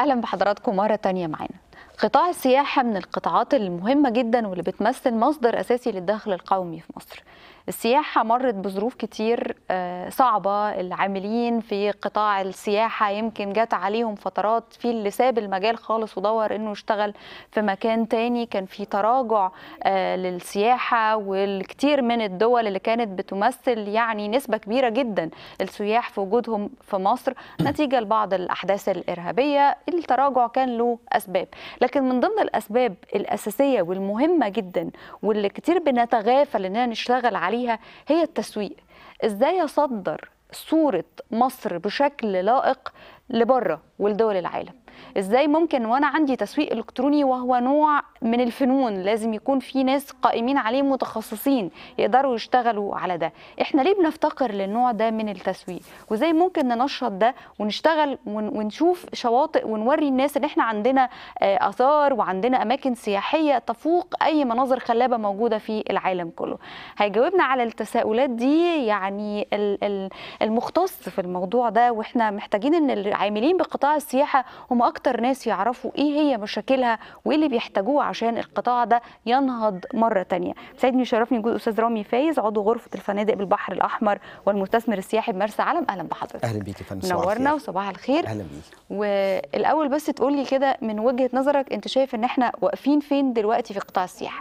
اهلا بحضراتكم مره تانية معانا قطاع السياحه من القطاعات المهمه جدا واللي بتمثل مصدر اساسي للدخل القومي في مصر السياحة مرت بظروف كتير آه، صعبة العاملين في قطاع السياحة يمكن جات عليهم فترات في اللي ساب المجال خالص ودور انه يشتغل في مكان تاني كان في تراجع آه، للسياحة والكثير من الدول اللي كانت بتمثل يعني نسبة كبيرة جدا السياح في وجودهم في مصر نتيجة لبعض الأحداث الإرهابية التراجع كان له أسباب لكن من ضمن الأسباب الأساسية والمهمة جدا واللي كتير بنتغافل إننا نشتغل عليها هي التسويق إزاي أصدر صورة مصر بشكل لائق لبره ولدول العالم ازاي ممكن وانا عندي تسويق الكتروني وهو نوع من الفنون لازم يكون في ناس قائمين عليه متخصصين يقدروا يشتغلوا على ده احنا ليه بنفتقر للنوع ده من التسويق وازاي ممكن ننشط ده ونشتغل ون- ونشوف شواطئ ونوري الناس ان احنا عندنا آه، اثار وعندنا اماكن سياحيه تفوق اي مناظر خلابه موجوده في العالم كله هيجاوبنا على التساؤلات دي يعني ال- ال- المختص في الموضوع ده واحنا محتاجين ان العاملين بقطاع السياحه هم اكتر ناس يعرفوا ايه هي مشاكلها وايه اللي بيحتاجوه عشان القطاع ده ينهض مره تانية سعيدني وشرفني وجود استاذ رامي فايز عضو غرفه الفنادق بالبحر الاحمر والمستثمر السياحي بمرسى علم اهلا بحضرتك اهلا بيك يا فندم صباح منورنا الخير. وصباح الخير اهلا بيك والاول بس تقول لي كده من وجهه نظرك انت شايف ان احنا واقفين فين دلوقتي في قطاع السياحه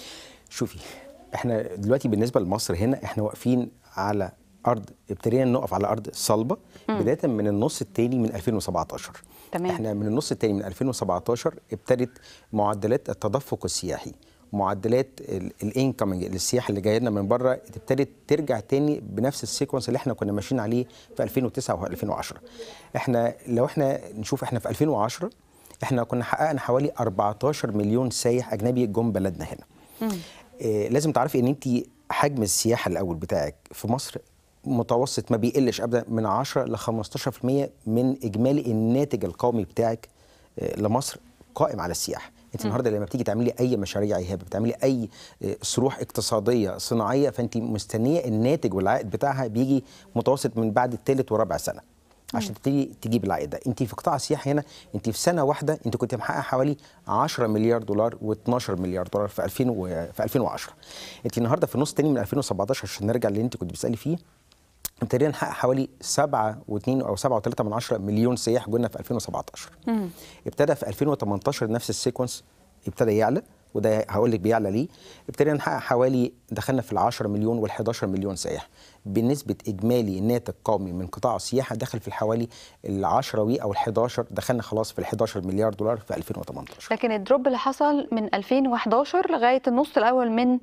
شوفي احنا دلوقتي بالنسبه لمصر هنا احنا واقفين على ارض ابتدينا نقف على ارض صلبه بدايه من النص الثاني من 2017 تمام. احنا من النص الثاني من 2017 ابتدت معدلات التدفق السياحي معدلات الانكمنج السياحه اللي جايه لنا من بره ابتدت ترجع تاني بنفس السيكونس اللي احنا كنا ماشيين عليه في 2009 و2010 احنا لو احنا نشوف احنا في 2010 احنا كنا حققنا حوالي 14 مليون سايح اجنبي جم بلدنا هنا إيه لازم تعرفي ان انت حجم السياحه الاول بتاعك في مصر متوسط ما بيقلش ابدا من 10 ل 15% من اجمالي الناتج القومي بتاعك آه، لمصر قائم على السياحه انت النهارده لما بتيجي تعملي اي مشاريع ايهاب بتعملي اي آه، صروح اقتصاديه صناعيه فانت مستنيه الناتج والعائد بتاعها بيجي متوسط من بعد الثالث ورابع سنه عشان تبتدي تجيب العائد ده انت في قطاع السياحه هنا انت في سنه واحده انت كنت محقق حوالي 10 مليار دولار و12 مليار دولار في 2000 و... في 2010 انت النهارده في النص الثاني من 2017 عشان نرجع اللي انت كنت بتسالي فيه ابتدينا نحقق حوالي 7 و2 او 7.3 من 10 مليون سياح جولنا في 2017 ابتدى في 2018 نفس السيكونس ابتدى يعلى وده هقول لك بيعلى ليه ابتدينا نحقق حوالي دخلنا في ال 10 مليون وال 11 مليون سائح بنسبه اجمالي ناتج قومي من قطاع السياحه دخل في حوالي ال 10 وي او ال 11 دخلنا خلاص في ال 11 مليار دولار في 2018 لكن الدروب اللي حصل من 2011 لغايه النص الاول من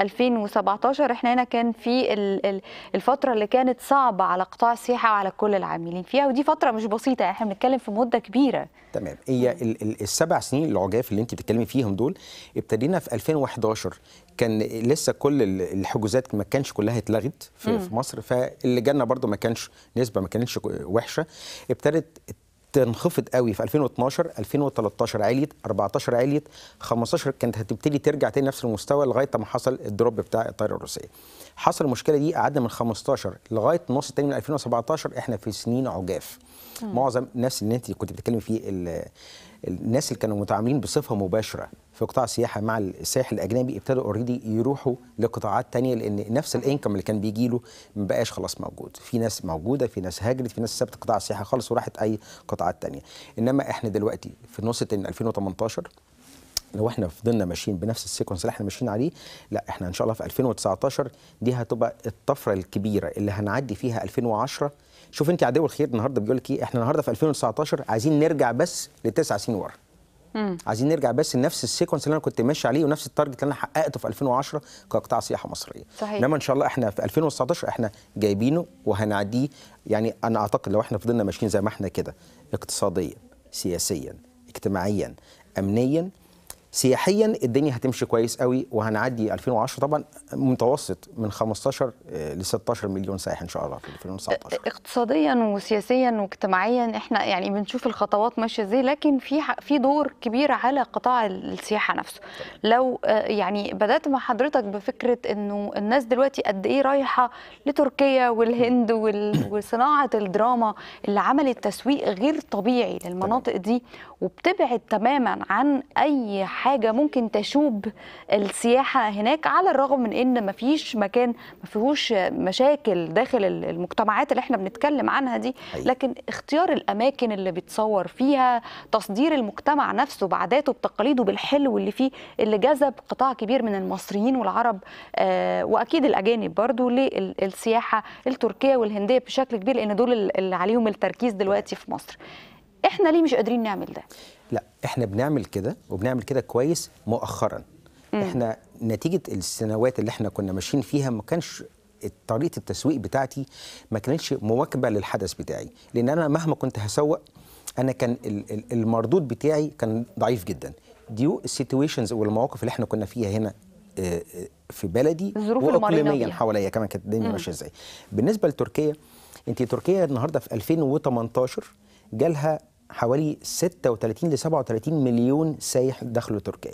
2017 احنا هنا كان في ال- ال- الفتره اللي كانت صعبه على قطاع السياحه وعلى كل العاملين فيها ودي فتره مش بسيطه احنا بنتكلم في مده كبيره تمام هي ال- ال- السبع سنين العجاف اللي انت بتتكلمي فيهم دول ابتدينا في 2011 كان لسه كل ال- الحجوزات ما كانش كلها اتلغت في, في مصر فاللي جالنا برضو ما كانش نسبه ما كانتش وحشه ابتدت تنخفض قوي في 2012 2013 عليت 14 عليت 15 كانت هتبتدي ترجع تاني نفس المستوى لغايه ما حصل الدروب بتاع الطائره الروسيه حصل المشكله دي قعدنا من 15 لغايه النص التاني من 2017 احنا في سنين عجاف معظم الناس اللي انت كنت بتتكلمي فيه ال- الناس اللي كانوا متعاملين بصفه مباشره في قطاع السياحه مع السائح الاجنبي ابتدوا اوريدي يروحوا لقطاعات تانية لان نفس الانكم اللي كان بيجي له ما بقاش خلاص موجود في ناس موجوده في ناس هاجرت في ناس سابت قطاع السياحه خالص وراحت اي قطاعات تانية انما احنا دلوقتي في النص التاني من 2018 لو احنا فضلنا ماشيين بنفس السيكونس اللي احنا ماشيين عليه لا احنا ان شاء الله في 2019 دي هتبقى الطفره الكبيره اللي هنعدي فيها 2010 شوف انت عدو الخير النهارده بيقول لك ايه احنا النهارده في 2019 عايزين نرجع بس لتسع سنين ورا عايزين نرجع بس لنفس السيكونس اللي انا كنت ماشي عليه ونفس التارجت اللي انا حققته في 2010 كقطاع سياحه مصريه صحيح. انما ان شاء الله احنا في 2019 احنا جايبينه وهنعديه يعني انا اعتقد لو احنا فضلنا ماشيين زي ما احنا كده اقتصاديا سياسيا اجتماعيا امنيا سياحيا الدنيا هتمشي كويس قوي وهنعدي 2010 طبعا متوسط من 15 ل 16 مليون سائح ان شاء الله في 2019 اقتصاديا وسياسيا واجتماعيا احنا يعني بنشوف الخطوات ماشيه ازاي لكن في في دور كبير على قطاع السياحه نفسه لو يعني بدات مع حضرتك بفكره انه الناس دلوقتي قد ايه رايحه لتركيا والهند وصناعه الدراما اللي عملت تسويق غير طبيعي للمناطق دي وبتبعد تماما عن اي حاجه ممكن تشوب السياحه هناك على الرغم من ان مفيش مكان ما فيهوش مشاكل داخل المجتمعات اللي احنا بنتكلم عنها دي لكن اختيار الاماكن اللي بيتصور فيها تصدير المجتمع نفسه بعاداته بتقاليده بالحلو اللي فيه اللي جذب قطاع كبير من المصريين والعرب آه واكيد الاجانب برضو للسياحه التركيه والهنديه بشكل كبير لان دول اللي عليهم التركيز دلوقتي في مصر احنا ليه مش قادرين نعمل ده لا احنا بنعمل كده وبنعمل كده كويس مؤخرا مم. احنا نتيجه السنوات اللي احنا كنا ماشيين فيها ما كانش طريقه التسويق بتاعتي ما كانتش مواكبه للحدث بتاعي لان انا مهما كنت هسوق انا كان المردود بتاعي كان ضعيف جدا دي السيتويشنز والمواقف اللي احنا كنا فيها هنا في بلدي واقليميا حواليا كمان كانت الدنيا ماشيه ازاي بالنسبه لتركيا انت تركيا النهارده في 2018 جالها حوالي 36 ل 37 مليون سايح دخلوا تركيا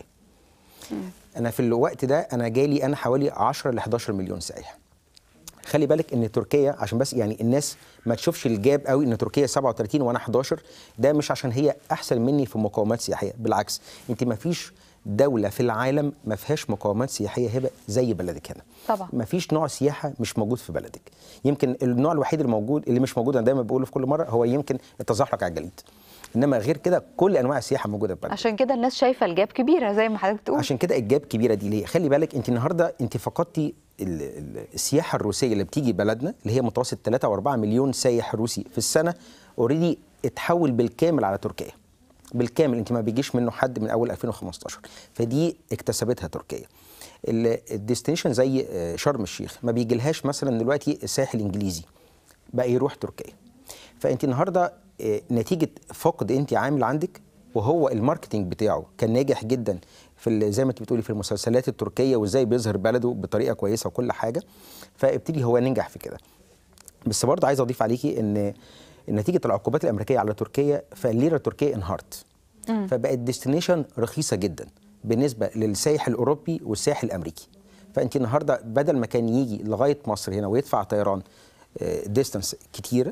انا في الوقت ده انا جالي انا حوالي 10 ل 11 مليون سائح خلي بالك ان تركيا عشان بس يعني الناس ما تشوفش الجاب قوي ان تركيا 37 وانا 11 ده مش عشان هي احسن مني في مقومات سياحيه بالعكس انت ما فيش دوله في العالم ما فيهاش مقومات سياحيه هبه زي بلدك هنا طبعا ما فيش نوع سياحه مش موجود في بلدك يمكن النوع الوحيد الموجود اللي مش موجود انا دايما بقوله في كل مره هو يمكن التزحلق على الجليد انما غير كده كل انواع السياحه موجوده في بلدك عشان كده الناس شايفه الجاب كبيره زي ما حضرتك تقول عشان كده الجاب كبيره دي ليه خلي بالك انت النهارده انت فقدتي السياحه الروسيه اللي بتيجي بلدنا اللي هي متوسط 3 و4 مليون سايح روسي في السنه اوريدي اتحول بالكامل على تركيا بالكامل انت ما بيجيش منه حد من اول 2015 فدي اكتسبتها تركيا الديستنيشن زي شرم الشيخ ما بيجيلهاش مثلا دلوقتي الساحل الانجليزي بقى يروح تركيا فانت النهارده نتيجه فقد انت عامل عندك وهو الماركتينج بتاعه كان ناجح جدا في زي ما انت بتقولي في المسلسلات التركيه وازاي بيظهر بلده بطريقه كويسه وكل حاجه فابتدي هو ننجح في كده بس برضه عايز اضيف عليكي ان نتيجه العقوبات الامريكيه على تركيا فالليره التركيه انهارت فبقت ديستنيشن رخيصه جدا بالنسبه للسائح الاوروبي والسائح الامريكي فانت النهارده بدل ما كان يجي لغايه مصر هنا ويدفع طيران ديستانس كتيره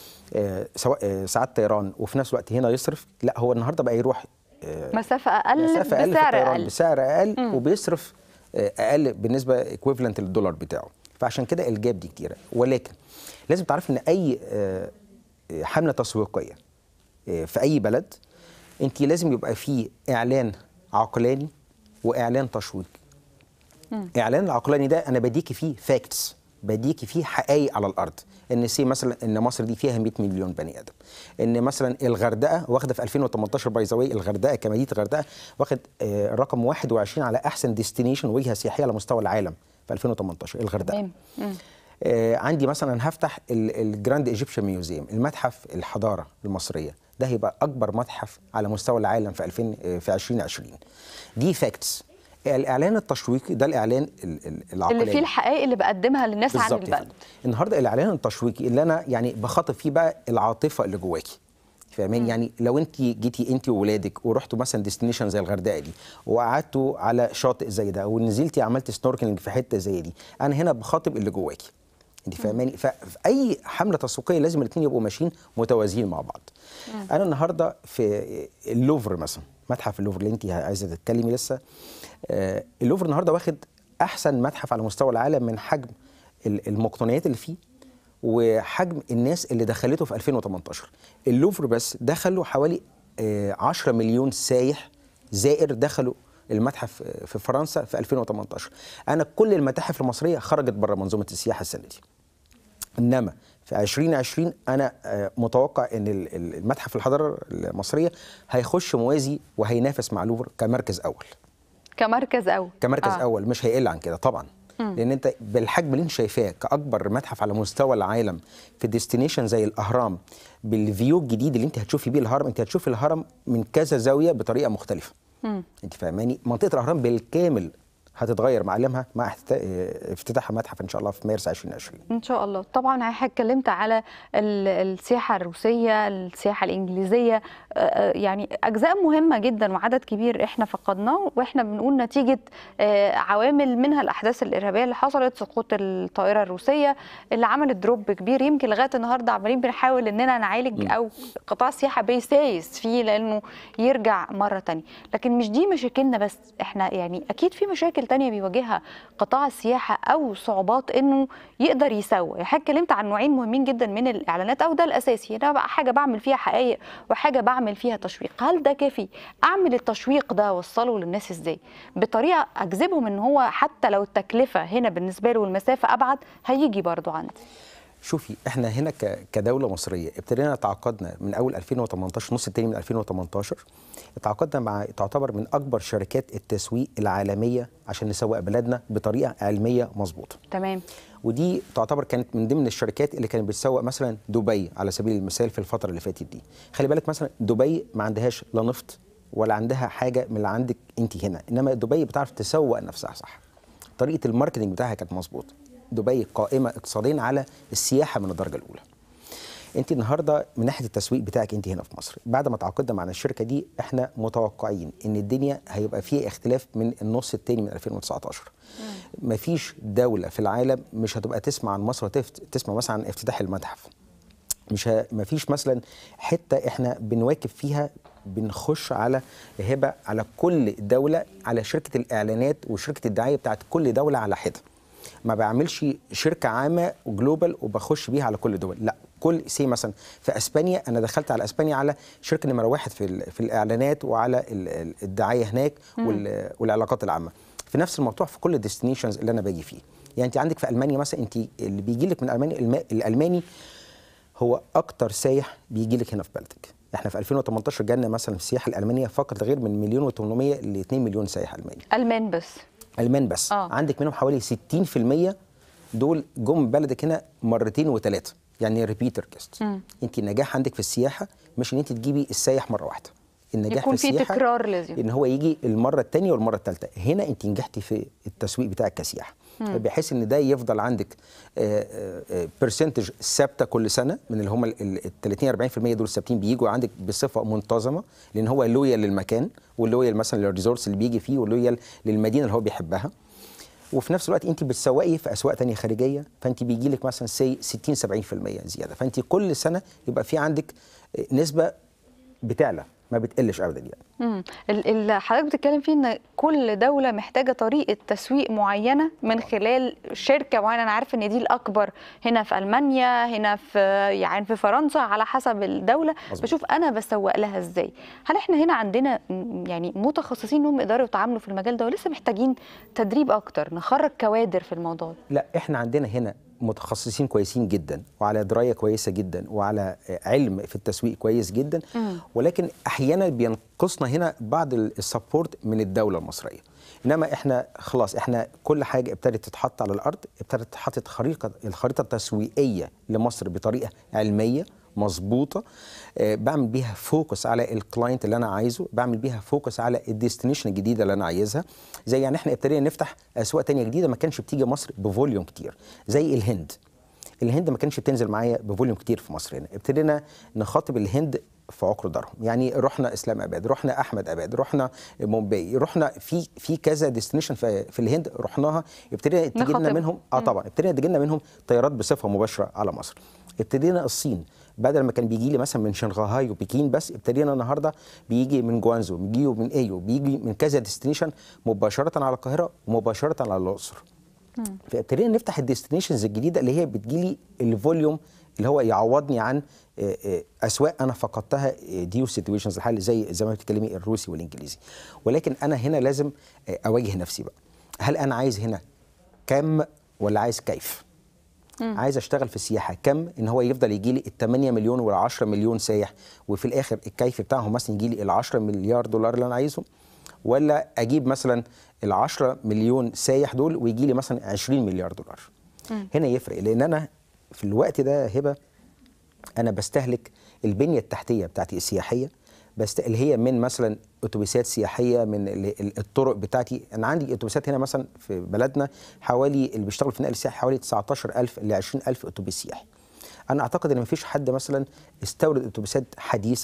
سواء ساعات طيران وفي نفس الوقت هنا يصرف لا هو النهارده بقى يروح مسافه اقل مسافة أقل بسعر اقل اقل بسعر اقل مم. وبيصرف اقل بالنسبه ايكويفالنت للدولار بتاعه فعشان كده الجاب دي كتيره ولكن لازم تعرف ان اي حمله تسويقيه في اي بلد انت لازم يبقى فيه اعلان عقلاني واعلان تشويقي اعلان العقلاني ده انا بديكي فيه فاكتس بديكي فيه حقائق على الارض ان سي مثلا ان مصر دي فيها 100 مليون بني ادم ان مثلا الغردقه واخده في 2018 باي ذا الغردقه كمدينه الغردقه واخد آه رقم 21 على احسن ديستنيشن وجهه سياحيه على مستوى العالم في 2018 الغردقه آه عندي مثلا هفتح الجراند ايجيبشن ميوزيوم المتحف الحضاره المصريه ده هيبقى اكبر متحف على مستوى العالم في 2000 في 2020 دي فاكتس الاعلان التشويقي ده الاعلان العقلاني اللي فيه الحقائق اللي بقدمها للناس عن البلد النهارده الاعلان التشويقي اللي انا يعني بخاطب فيه بقى العاطفه اللي جواكي فاهمين يعني لو انت جيتي انت وولادك ورحتوا مثلا ديستنيشن زي الغردقه دي وقعدتوا على شاطئ زي ده ونزلتي عملت سنوركلينج في حته زي دي انا هنا بخاطب اللي جواكي انت فاهماني ففي اي حمله تسويقيه لازم الاثنين يبقوا ماشيين متوازيين مع بعض مم. انا النهارده في اللوفر مثلا متحف اللوفر اللي انت عايزه تتكلمي لسه آه اللوفر النهارده واخد احسن متحف على مستوى العالم من حجم المقتنيات اللي فيه وحجم الناس اللي دخلته في 2018 اللوفر بس دخلوا حوالي آه 10 مليون سايح زائر دخلوا المتحف في فرنسا في 2018 انا كل المتاحف المصريه خرجت بره منظومه السياحه السنه دي انما في 2020 انا متوقع ان المتحف الحضاره المصريه هيخش موازي وهينافس مع لوفر كمركز اول كمركز اول كمركز آه. اول مش هيقل عن كده طبعا م. لان انت بالحجم اللي انت شايفاه كاكبر متحف على مستوى العالم في ديستنيشن زي الاهرام بالفيو الجديد اللي انت هتشوفي بيه الهرم انت هتشوفي الهرم من كذا زاويه بطريقه مختلفه مم. انت فاهماني منطقه الاهرام بالكامل هتتغير معالمها مع احت- اه، افتتاح متحف ان شاء الله في مارس 2020 ان شاء الله طبعا حضرتك اتكلمت على ال- السياحه الروسيه السياحه الانجليزيه آه، آه، يعني اجزاء مهمه جدا وعدد كبير احنا فقدناه واحنا بنقول نتيجه آه، عوامل منها الاحداث الارهابيه اللي حصلت سقوط الطائره الروسيه اللي عملت دروب كبير يمكن لغايه النهارده عمالين بنحاول اننا نعالج او قطاع السياحه بيسايس فيه لانه يرجع مره تانية لكن مش دي مشاكلنا بس احنا يعني اكيد في مشاكل تانية بيواجهها قطاع السياحه او صعوبات انه يقدر يسوي يعني حضرتك اتكلمت عن نوعين مهمين جدا من الاعلانات او ده الاساسي انا بقى حاجه بعمل فيها حقائق وحاجه بعمل فيها تشويق هل ده كافي اعمل التشويق ده اوصله للناس ازاي بطريقه اجذبهم ان هو حتى لو التكلفه هنا بالنسبه له والمسافه ابعد هيجي برضو عندي شوفي احنا هنا ك- كدوله مصريه ابتدينا تعاقدنا من اول 2018 نص التاني من 2018 تعاقدنا مع تعتبر من اكبر شركات التسويق العالميه عشان نسوق بلدنا بطريقه علميه مظبوطه تمام ودي تعتبر كانت من ضمن الشركات اللي كانت بتسوق مثلا دبي على سبيل المثال في الفتره اللي فاتت دي خلي بالك مثلا دبي ما عندهاش لا نفط ولا عندها حاجه من اللي عندك انت هنا انما دبي بتعرف تسوق نفسها صح طريقه الماركتنج بتاعها كانت مظبوطه دبي قائمه اقتصاديا على السياحه من الدرجه الاولى انت النهارده من ناحيه التسويق بتاعك انت هنا في مصر بعد ما تعاقدنا مع الشركه دي احنا متوقعين ان الدنيا هيبقى فيها اختلاف من النص الثاني من 2019 مفيش دوله في العالم مش هتبقى تسمع عن مصر وتفت- تسمع مثلا عن افتتاح المتحف مش ه... مفيش مثلا حته احنا بنواكب فيها بنخش على هبه على كل دوله على شركه الاعلانات وشركه الدعايه بتاعت كل دوله على حده ما بعملش شركه عامه وجلوبال وبخش بيها على كل دول لا كل سي مثلا في اسبانيا انا دخلت على اسبانيا على شركه نمره واحد في ال- في الاعلانات وعلى ال- ال- الدعايه هناك وال- والعلاقات العامه في نفس الموضوع في كل الديستنيشنز اللي انا باجي فيه يعني انت عندك في المانيا مثلا انت اللي بيجي لك من المانيا الم- الالماني هو اكتر سايح بيجي لك هنا في بلدك احنا في 2018 جالنا مثلا في السياحه الالمانيه فقط غير من مليون و800 ل 2 مليون سايح الماني المان بس المان بس آه. عندك منهم حوالي 60% دول جم بلدك هنا مرتين وثلاثه يعني ريبيتر جيست انت النجاح عندك في السياحه مش ان انت تجيبي السايح مره واحده النجاح يكون في في السياحه تكرار لازم. ان هو يجي المره الثانيه والمره الثالثه هنا انت نجحتي في التسويق بتاعك كسياحه بحيث ان ده يفضل عندك برسنتج ثابته كل سنه من اللي هم ال 30 40% دول ثابتين بيجوا عندك بصفه منتظمه لان هو لويال للمكان ولويال مثلا للريزورتس اللي بيجي فيه ولويال للمدينه اللي هو بيحبها وفي نفس الوقت انت بتسوقي في اسواق تانية خارجيه فانت بيجي لك مثلا سي 60 70% زياده فانت كل سنه يبقى في عندك نسبه بتعلى ما بتقلش ابدا يعني امم اللي حضرتك بتتكلم فيه ان كل دوله محتاجه طريقه تسويق معينه من خلال شركه معينه انا عارف ان دي الاكبر هنا في المانيا هنا في يعني في فرنسا على حسب الدوله مظبوط. بشوف انا بسوق لها ازاي هل احنا هنا عندنا م- يعني متخصصين انهم يقدروا يتعاملوا في المجال ده ولسه محتاجين تدريب اكتر نخرج كوادر في الموضوع ده لا احنا عندنا هنا متخصصين كويسين جدا وعلى درايه كويسه جدا وعلى علم في التسويق كويس جدا ولكن احيانا بينقصنا هنا بعض السبورت من الدوله المصريه انما احنا خلاص احنا كل حاجه ابتدت تتحط على الارض ابتدت تتحط خريطه الخريطه التسويقيه لمصر بطريقه علميه مظبوطه آه، بعمل بيها فوكس على الكلاينت اللي انا عايزه بعمل بيها فوكس على الديستنيشن الجديده اللي انا عايزها زي يعني احنا ابتدينا نفتح اسواق تانية جديده ما كانش بتيجي مصر بفوليوم كتير زي الهند الهند ما كانش بتنزل معايا بفوليوم كتير في مصر هنا ابتدينا نخاطب الهند في عقر دارهم يعني رحنا اسلام اباد رحنا احمد اباد رحنا مومباي رحنا في في كذا ديستنيشن في, في الهند رحناها ابتدينا تجي لنا نخاطبهم. منهم اه طبعا ابتدينا تجي لنا منهم طيارات بصفه مباشره على مصر ابتدينا الصين بدل ما كان بيجي لي مثلا من شنغهاي وبكين بس ابتدينا النهارده بيجي من جوانزو بيجي من ايو بيجي من كذا ديستنيشن مباشره على القاهره ومباشره على الاقصر فابتدينا نفتح الديستنيشنز الجديده اللي هي بتجيلي الفوليوم اللي هو يعوضني عن آه، آه، اسواق انا فقدتها ديو سيتويشنز الحال زي زي ما بتتكلمي الروسي والانجليزي ولكن انا هنا لازم آه، اواجه نفسي بقى هل انا عايز هنا كم ولا عايز كيف عايز اشتغل في السياحه كم ان هو يفضل يجي لي ال 8 مليون ولا 10 مليون سايح وفي الاخر الكيف بتاعهم مثلا يجي لي ال 10 مليار دولار اللي انا عايزهم ولا اجيب مثلا ال 10 مليون سايح دول ويجي لي مثلا 20 مليار دولار هنا يفرق لان انا في الوقت ده هبه انا بستهلك البنيه التحتيه بتاعتي السياحيه بس اللي هي من مثلا اتوبيسات سياحيه من ال- ال- الطرق بتاعتي انا عندي اتوبيسات هنا مثلا في بلدنا حوالي اللي بيشتغلوا في النقل السياحي حوالي 19000 ل 20000 اتوبيس سياحي انا اعتقد ان مفيش حد مثلا استورد اتوبيسات حديثه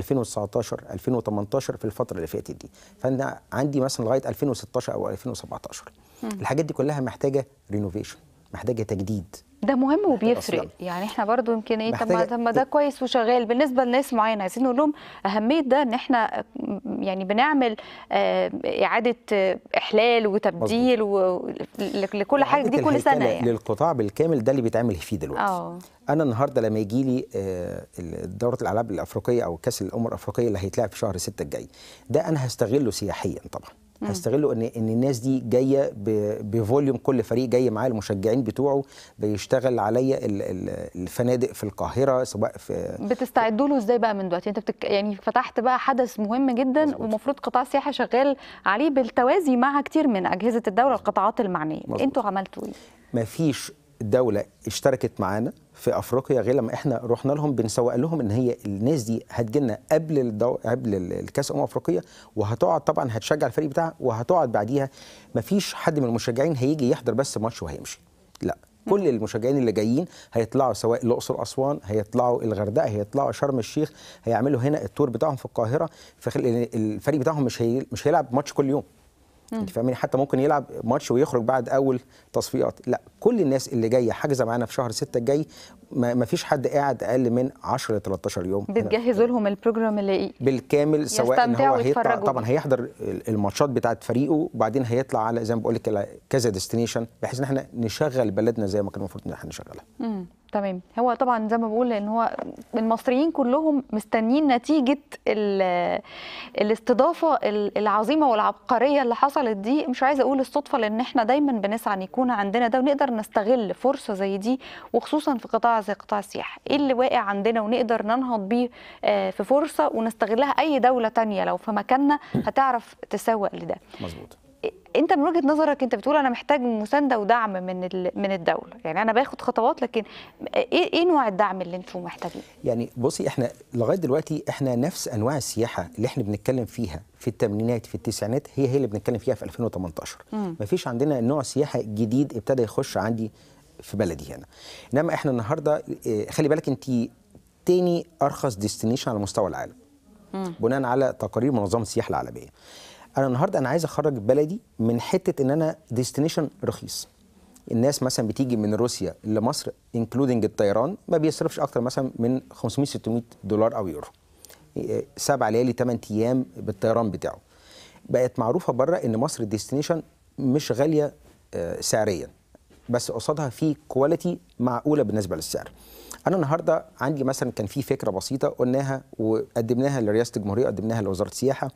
2019 2018 في الفتره اللي فاتت دي فانا عندي مثلا لغايه 2016 او 2017 الحاجات دي كلها محتاجه رينوفيشن محتاجه تجديد ده مهم وبيفرق أصلاً. يعني احنا برضو يمكن ايه طب ما محتاجة- طب ما ده كويس وشغال بالنسبه لناس معينه عايزين نقول لهم اهميه ده ان احنا يعني بنعمل آه، اعاده آه، احلال وتبديل و- ل- لكل حاجه دي إعادة كل سنه الهيكلة يعني للقطاع بالكامل ده اللي بيتعمل فيه دلوقتي اه انا النهارده لما يجي لي آه، دوره الالعاب الافريقيه او كاس الامم الافريقيه اللي هيتلعب في شهر 6 الجاي ده انا هستغله سياحيا طبعا هستغله ان ان الناس دي جايه ب- بفوليوم كل فريق جاي معاه المشجعين بتوعه بيشتغل عليا ال- ال- الفنادق في القاهره سواء في بتستعدوا له ازاي بقى من دلوقتي انت بتك... يعني فتحت بقى حدث مهم جدا مظبوط. ومفروض قطاع السياحه شغال عليه بالتوازي مع كتير من اجهزه الدوله القطاعات المعنيه مظبوط. انتوا عملتوا ايه ما فيش دولة اشتركت معانا في افريقيا غير لما احنا رحنا لهم بنسوق لهم ان هي الناس دي هتجيلنا قبل الدو... قبل ال- الكاس الامم الافريقيه وهتقعد طبعا هتشجع الفريق بتاعها وهتقعد بعديها ما فيش حد من المشجعين هيجي يحضر بس ماتش وهيمشي لا كل المشجعين اللي جايين هيطلعوا سواء الاقصر اسوان هيطلعوا الغردقه هيطلعوا شرم الشيخ هيعملوا هنا التور بتاعهم في القاهره فخل... الفريق بتاعهم مش هي... مش هيلعب ماتش كل يوم انت فاهمين حتى ممكن يلعب ماتش ويخرج بعد اول تصفيات لا كل الناس اللي جايه حاجزه معانا في شهر 6 الجاي ما ما فيش حد قاعد اقل من 10 ل 13 يوم هنا. بتجهزوا لهم البروجرام اللي بالكامل سواء ان يستمتعوا هو هيطلع ويتفرجوا. طبعا هيحضر الماتشات بتاعت فريقه وبعدين هيطلع على زي ما بقول لك كذا ديستنيشن بحيث ان احنا نشغل بلدنا زي ما كان المفروض ان احنا نشغلها امم تمام هو طبعا زي ما بقول ان هو المصريين كلهم مستنيين نتيجه ال- الاستضافه ال- العظيمه والعبقريه اللي حصلت دي مش عايزه اقول الصدفه لان احنا دايما بنسعى ان يكون عندنا ده ونقدر نستغل فرصه زي دي وخصوصا في قطاع زي قطاع السياحه ايه اللي واقع عندنا ونقدر ننهض بيه آه، في فرصه ونستغلها اي دوله تانية لو في مكاننا هتعرف تسوق لده مظبوط انت من وجهه نظرك انت بتقول انا محتاج مسانده ودعم من ال- من الدوله يعني انا باخد خطوات لكن ايه ايه نوع الدعم اللي انتم محتاجين يعني بصي احنا لغايه دلوقتي احنا نفس انواع السياحه اللي احنا بنتكلم فيها في الثمانينات في التسعينات هي هي اللي بنتكلم فيها في 2018 مفيش عندنا نوع سياحه جديد ابتدى يخش عندي في بلدي هنا انما احنا النهارده اه، خلي بالك انت تاني ارخص ديستنيشن على مستوى العالم بناء على تقارير منظمه السياحه العالميه انا النهارده انا عايز اخرج بلدي من حته ان انا ديستنيشن رخيص الناس مثلا بتيجي من روسيا لمصر انكلودنج الطيران ما بيصرفش اكتر مثلا من 500 600 دولار او يورو إيه، سبع ليالي 8 ايام بالطيران بتاعه بقت معروفه بره ان مصر ديستنيشن مش غاليه آه، سعريا بس قصادها في كواليتي معقوله بالنسبه للسعر انا النهارده عندي مثلا كان في فكره بسيطه قلناها وقدمناها لرئاسه الجمهوريه وقدمناها لوزاره السياحه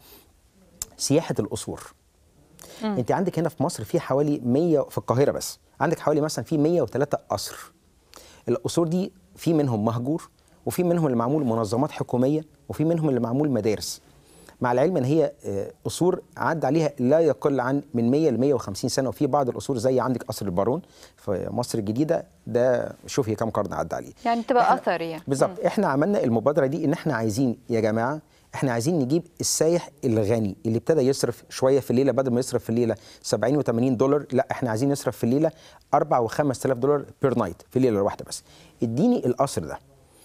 سياحه القصور انت عندك هنا في مصر في حوالي 100 في القاهره بس عندك حوالي مثلا في 103 قصر القصور دي في منهم مهجور وفي منهم اللي معمول منظمات حكوميه وفي منهم اللي معمول مدارس مع العلم ان هي آه، قصور عدى عليها لا يقل عن من 100 ل 150 سنه وفي بعض القصور زي عندك قصر البارون في مصر الجديده ده شوفي كم قرن عدى عليه يعني تبقى إحنا- اثر يعني بالظبط احنا عملنا المبادره دي ان احنا عايزين يا جماعه احنا عايزين نجيب السايح الغني اللي ابتدى يصرف شويه في الليله بدل ما يصرف في الليله 70 و80 دولار لا احنا عايزين نصرف في الليله 4 و5000 دولار بير نايت في الليله الواحده بس اديني القصر ده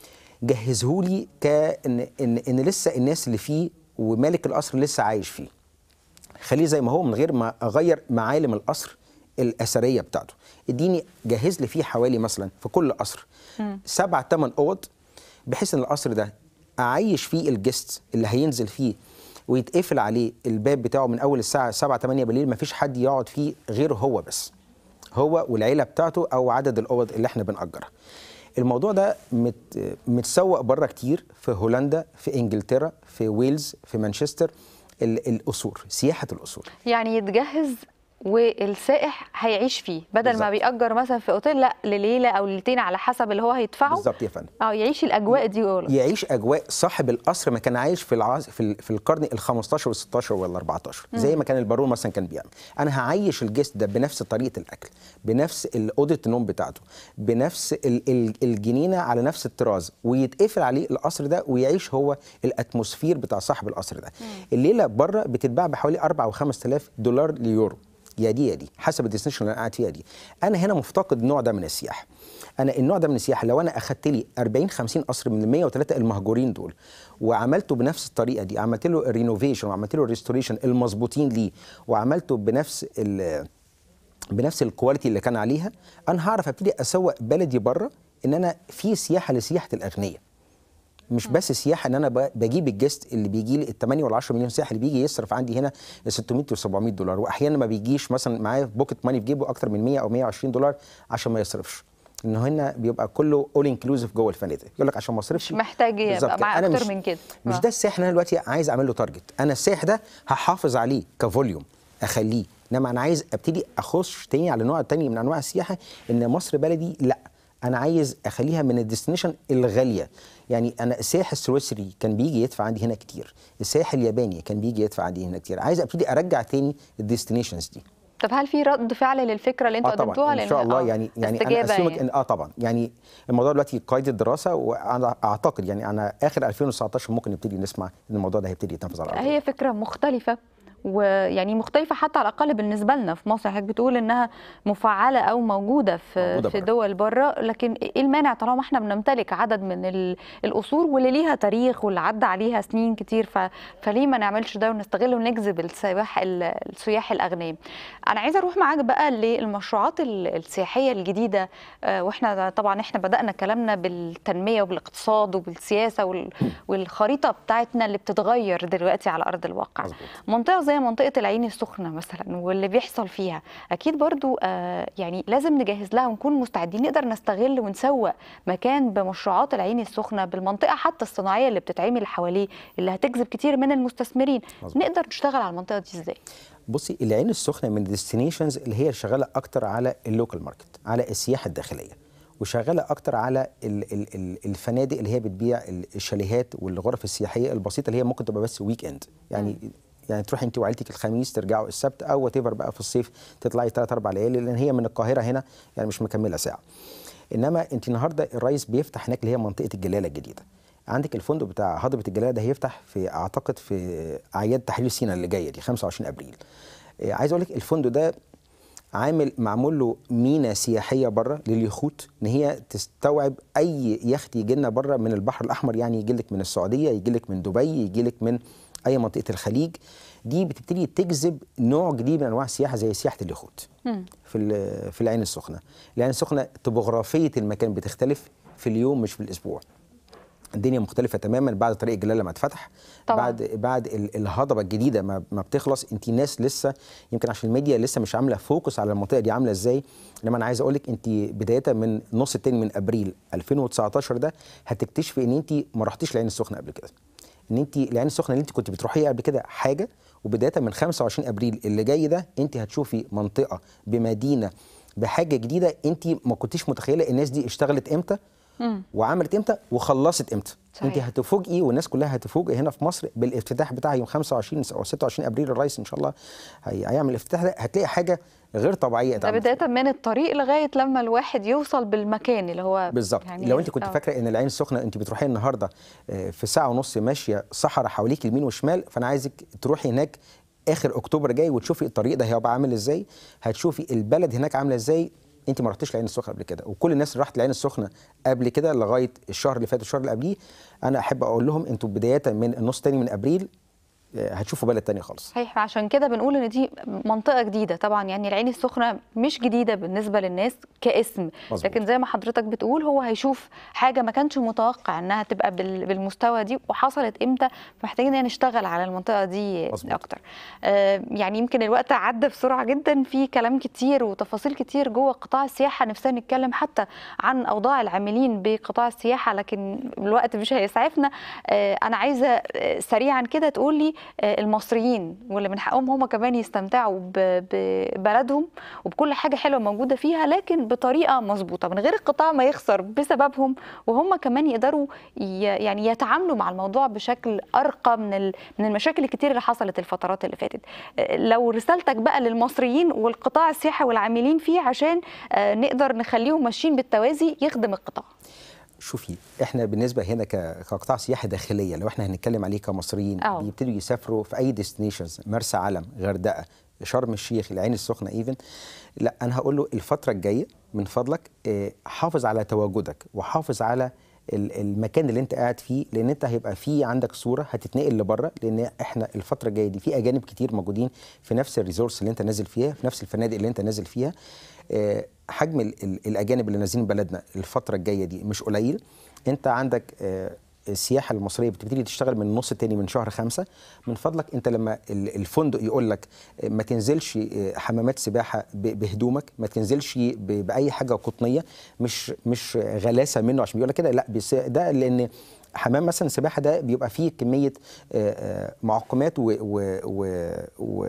جهزهولي كان ان ان لسه الناس اللي فيه ومالك القصر لسه عايش فيه خليه زي ما هو من غير ما اغير معالم القصر الاثريه بتاعته اديني جهز لي فيه حوالي مثلا في كل قصر سبع ثمان اوض بحيث ان القصر ده اعيش فيه الجست اللي هينزل فيه ويتقفل عليه الباب بتاعه من اول الساعه 7 8 بالليل مفيش حد يقعد فيه غيره هو بس هو والعيله بتاعته او عدد الاوض اللي احنا بنأجرها الموضوع ده مت متسوق بره كتير في هولندا في انجلترا في ويلز في مانشستر ال- القصور سياحه القصور يعني يتجهز والسائح هيعيش فيه بدل ما بالظبط. بيأجر مثلا في اوتيل لا لليله او ليلتين على حسب اللي هو هيدفعه بالظبط يا فندم اه يعيش الاجواء دي ولا يعيش اجواء صاحب القصر ما كان عايش في العصر في, ال- في القرن ال 15 وال 16 ولا 14 زي ما كان البارون مثلا كان بيعمل انا هعيش الجست ده بنفس طريقه الاكل بنفس ال- اوضه النوم بتاعته بنفس ال- ال- الجنينه على نفس الطراز ويتقفل عليه القصر ده ويعيش هو الاتموسفير بتاع صاحب القصر ده الليله بره بتتباع بحوالي 4 او 5000 دولار ليورو يا دي يا دي حسب الديستنيشن اللي انا قاعد فيها دي انا هنا مفتقد النوع ده من السياحه انا النوع ده من السياحه لو انا اخدت لي 40 50 قصر من ال 103 المهجورين دول وعملته بنفس الطريقه دي عملت له الرينوفيشن وعملت له الريستوريشن المظبوطين ليه وعملته بنفس ال بنفس الكواليتي اللي كان عليها انا هعرف ابتدي اسوق بلدي بره ان انا في سياحه لسياحه الاغنياء مش بس سياحه ان انا ب- بجيب الجست اللي بيجي لي ال 8 ولا 10 مليون سائح اللي بيجي يصرف عندي هنا 600 و 700 دولار واحيانا ما بيجيش مثلا معاه بوكيت ماني في جيبه اكتر من 100 او 120 دولار عشان ما يصرفش ان هنا بيبقى كله اول انكلوزيف جوه الفنادق يقول لك عشان ما اصرفش مش محتاج يبقى بالظبط. معاه أنا أكتر مش من كده. مش آه. ده السائح اللي انا دلوقتي عايز اعمل له تارجت انا السائح ده هحافظ عليه كفوليوم اخليه انما انا عايز ابتدي اخش تاني على نوع تاني من انواع السياحه ان مصر بلدي لا انا عايز اخليها من الديستنيشن الغاليه يعني انا السائح السويسري كان بيجي يدفع عندي هنا كتير السائح الياباني كان بيجي يدفع عندي هنا كتير عايز ابتدي ارجع تاني الديستنيشنز دي طب هل في رد فعل للفكره اللي انتوا اه طبعا قدمتوها ان شاء لأن- الله آه، يعني يعني انا استجابة اسلمك يعني. ان اه طبعا يعني الموضوع دلوقتي قيد الدراسه وانا اعتقد يعني انا اخر 2019 ممكن نبتدي نسمع ان الموضوع ده هيبتدي يتنفذ على الارض هي فكرة مختلفة ويعني مختلفة حتى على الأقل بالنسبة لنا في مصر حضرتك بتقول إنها مفعلة أو موجودة في موجودة في بره. دول بره لكن إيه المانع طالما إحنا بنمتلك عدد من ال- الأصول واللي ليها تاريخ واللي عدى عليها سنين كتير ف... فليه ما نعملش ده ونستغله ونجذب السياح ال- السياح الأغنياء أنا عايزة أروح معاك بقى للمشروعات ال- السياحية الجديدة آه، وإحنا طبعا إحنا بدأنا كلامنا بالتنمية وبالاقتصاد وبالسياسة وال... والخريطة بتاعتنا اللي بتتغير دلوقتي على أرض الواقع مظبوط. منطقه زي منطقه العين السخنه مثلا واللي بيحصل فيها اكيد برضو آه يعني لازم نجهز لها ونكون مستعدين نقدر نستغل ونسوق مكان بمشروعات العين السخنه بالمنطقه حتى الصناعيه اللي بتتعمل حواليه اللي هتجذب كتير من المستثمرين مظبوط. نقدر نشتغل على المنطقه دي ازاي بصي العين السخنه من الديستنيشنز اللي هي شغاله اكتر على اللوكال ماركت على السياحه الداخليه وشغاله اكتر على ال ال ال الفنادق اللي هي بتبيع ال- الشاليهات والغرف السياحيه البسيطه اللي هي ممكن تبقى بس ويك اند يعني يعني تروحي انت وعيلتك الخميس ترجعوا السبت او وات بقى في الصيف تطلعي ثلاث اربع ليالي لان هي من القاهره هنا يعني مش مكمله ساعه انما انت النهارده الرئيس بيفتح هناك اللي هي منطقه الجلاله الجديده عندك الفندق بتاع هضبه الجلاله ده هيفتح في اعتقد في اعياد تحرير سيناء اللي جايه دي 25 ابريل إيه، عايز اقول لك الفندق ده عامل معمول له مينا سياحيه بره لليخوت ان هي تستوعب اي يخت يجي لنا بره من البحر الاحمر يعني يجي لك من السعوديه يجي لك من دبي يجي لك من اي منطقه الخليج دي بتبتدي تجذب نوع جديد من انواع السياحه زي سياحه اليخوت في ال- في العين السخنه العين السخنه طبوغرافيه المكان بتختلف في اليوم مش في الاسبوع الدنيا مختلفه تماما بعد طريق الجلاله لما اتفتح طبعاً. بعد بعد ال- الهضبه الجديده ما, ما بتخلص انت ناس لسه يمكن عشان الميديا لسه مش عامله فوكس على المنطقه دي عامله ازاي انما انا عايز اقول لك انت بدايه من النص التاني من ابريل 2019 ده هتكتشفي ان انت ما رحتيش العين السخنه قبل كده ان انت العين السخنه اللي انت كنت بتروحيها قبل كده حاجه وبدايه من 25 ابريل اللي جاي ده انت هتشوفي منطقه بمدينه بحاجه جديده انت ما كنتيش متخيله الناس دي اشتغلت امتى وعملت امتى وخلصت امتى صحيح. انت هتفوجئي والناس كلها هتفوجئ هنا في مصر بالافتتاح بتاع يوم 25 او 26 ابريل الرئيس ان شاء الله هي- هيعمل الافتتاح ده هتلاقي حاجه غير طبيعيه ده اتعملت. بدايه من الطريق لغايه لما الواحد يوصل بالمكان اللي هو بالظبط يعني لو انت كنت آه. فاكره ان العين السخنه انت بتروحي النهارده آه، في ساعه ونص ماشيه صحراء حواليك يمين وشمال فانا عايزك تروحي هناك اخر اكتوبر جاي وتشوفي الطريق ده هيبقى عامل ازاي هتشوفي البلد هناك عامله ازاي انت ما رحتيش العين السخنه قبل كده وكل الناس اللي راحت العين السخنه قبل كده لغايه الشهر اللي فات والشهر اللي قبليه انا احب اقول لهم انتوا بدايه من النص الثاني من ابريل آه، هتشوفوا بلد تانية خالص صحيح عشان كده بنقول ان دي منطقه جديده طبعا يعني العين السخنه مش جديده بالنسبه للناس كاسم مظبوط. لكن زي ما حضرتك بتقول هو هيشوف حاجه ما كانش متوقع انها تبقى بال- بالمستوى دي وحصلت امتى فمحتاجين إن نشتغل على المنطقه دي مظبوط. اكتر آه، يعني يمكن الوقت عدى بسرعه جدا في كلام كتير وتفاصيل كتير جوه قطاع السياحه نفسنا نتكلم حتى عن اوضاع العاملين بقطاع السياحه لكن الوقت مش هيسعفنا آه، انا عايزه آه، سريعا كده تقول لي آه، المصريين واللي من حقهم هم كمان يستمتعوا ب- ببلدهم وبكل حاجه حلوه موجوده فيها لكن بطريقه مظبوطه من غير القطاع ما يخسر بسببهم وهم كمان يقدروا ي- يعني يتعاملوا مع الموضوع بشكل ارقى من ال- من المشاكل الكتير اللي حصلت الفترات اللي فاتت آه، لو رسالتك بقى للمصريين والقطاع السياحي والعاملين فيه عشان آه، نقدر نخليهم ماشيين بالتوازي يخدم القطاع شوفي احنا بالنسبه هنا ك- كقطاع سياحه داخليه لو احنا هنتكلم عليه كمصريين أه. بيبتدوا يسافروا في اي ديستنيشنز مرسى علم غردقه شرم الشيخ العين السخنه ايفن لا انا هقول له الفتره الجايه من فضلك اه، حافظ على تواجدك وحافظ على ال- المكان اللي انت قاعد فيه لان انت هيبقى في عندك صوره هتتنقل لبره لان احنا الفتره الجايه دي في اجانب كتير موجودين في نفس الريزورس اللي انت نازل فيها في نفس الفنادق اللي انت نازل فيها آه، حجم ال- ال- الاجانب اللي نازلين بلدنا الفتره الجايه دي مش قليل انت عندك آه، السياحه المصريه بتبتدي تشتغل من النص التاني من شهر خمسة من فضلك انت لما ال- الفندق يقول لك آه، ما تنزلش آه، حمامات سباحه ب- بهدومك ما تنزلش ب- باي حاجه قطنيه مش مش غلاسه منه عشان بيقول لك كده لا بس ده لان حمام مثلا السباحه ده بيبقى فيه كميه آه، آه، معقمات و, و, و, و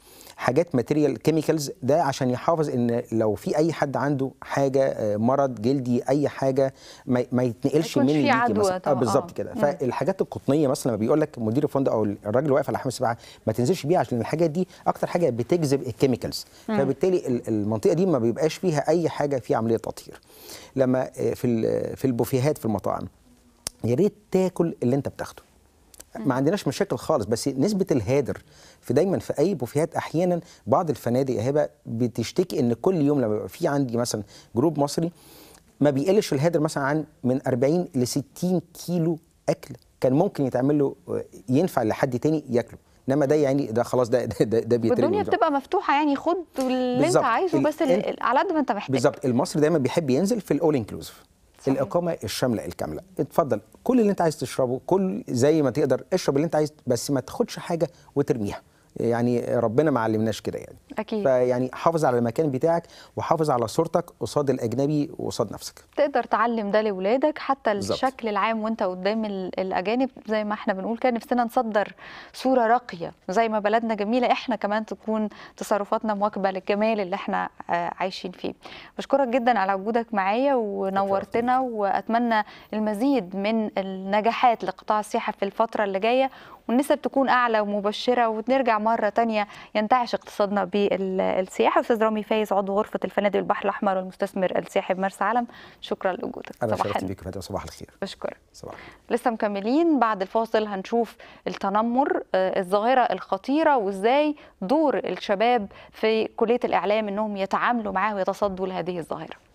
حاجات ماتيريال كيميكالز ده عشان يحافظ ان لو في اي حد عنده حاجه آه، مرض جلدي اي حاجه ما, ما يتنقلش ما من يكونش في ليكي عدوى مثلا طبعا. آه بالظبط آه. كده مم. فالحاجات القطنيه مثلا لما بيقول لك مدير الفندق او الراجل اللي واقف على حمام السباحه ما تنزلش بيها عشان الحاجات دي اكتر حاجه بتجذب الكيميكالز فبالتالي ال- المنطقه دي ما بيبقاش فيها اي حاجه فيها عمليه تطهير لما آه، في ال- في البوفيهات في المطاعم يا ريت تاكل اللي انت بتاخده ما عندناش مشاكل خالص بس نسبة الهادر في دايما في أي بوفيهات أحيانا بعض الفنادق يا هبة بتشتكي إن كل يوم لما يبقى في عندي مثلا جروب مصري ما بيقلش الهادر مثلا عن من 40 ل 60 كيلو أكل كان ممكن يتعمل له ينفع لحد تاني ياكله انما ده يعني ده خلاص ده ده, ده, ده بيترمي والدنيا من زمان. بتبقى مفتوحه يعني خد اللي انت بالظبط. عايزه ال- بس ال- انت- ال- على قد ما انت محتاج بالظبط المصري دايما بيحب ينزل في الاول انكلوزيف صحيح. الاقامه الشامله الكامله اتفضل كل اللي انت عايز تشربه كل زي ما تقدر اشرب اللي انت عايز بس ما تاخدش حاجه وترميها يعني ربنا ما علمناش كده يعني اكيد فيعني حافظ على المكان بتاعك وحافظ على صورتك قصاد الاجنبي وقصاد نفسك تقدر تعلم ده لاولادك حتى بالظبط. الشكل العام وانت قدام ال- الاجانب زي ما احنا بنقول كده نفسنا نصدر صوره راقيه زي ما بلدنا جميله احنا كمان تكون تصرفاتنا مواكبه للجمال اللي احنا آه، عايشين فيه بشكرك جدا على وجودك معايا ونورتنا واتمنى المزيد من النجاحات لقطاع السياحه في الفتره اللي جايه والنسب تكون اعلى ومبشره ونرجع مره تانية ينتعش اقتصادنا بالسياحه استاذ رامي فايز عضو غرفه الفنادق البحر الاحمر والمستثمر السياحي بمرسى علم شكرا لوجودك انا صباح شرفت الخير. بيك فتاة صباح الخير بشكرك صباح الخير. لسه مكملين بعد الفاصل هنشوف التنمر آه، الظاهرة الخطيرة وازاي دور الشباب في كلية الإعلام انهم يتعاملوا معاه ويتصدوا لهذه الظاهرة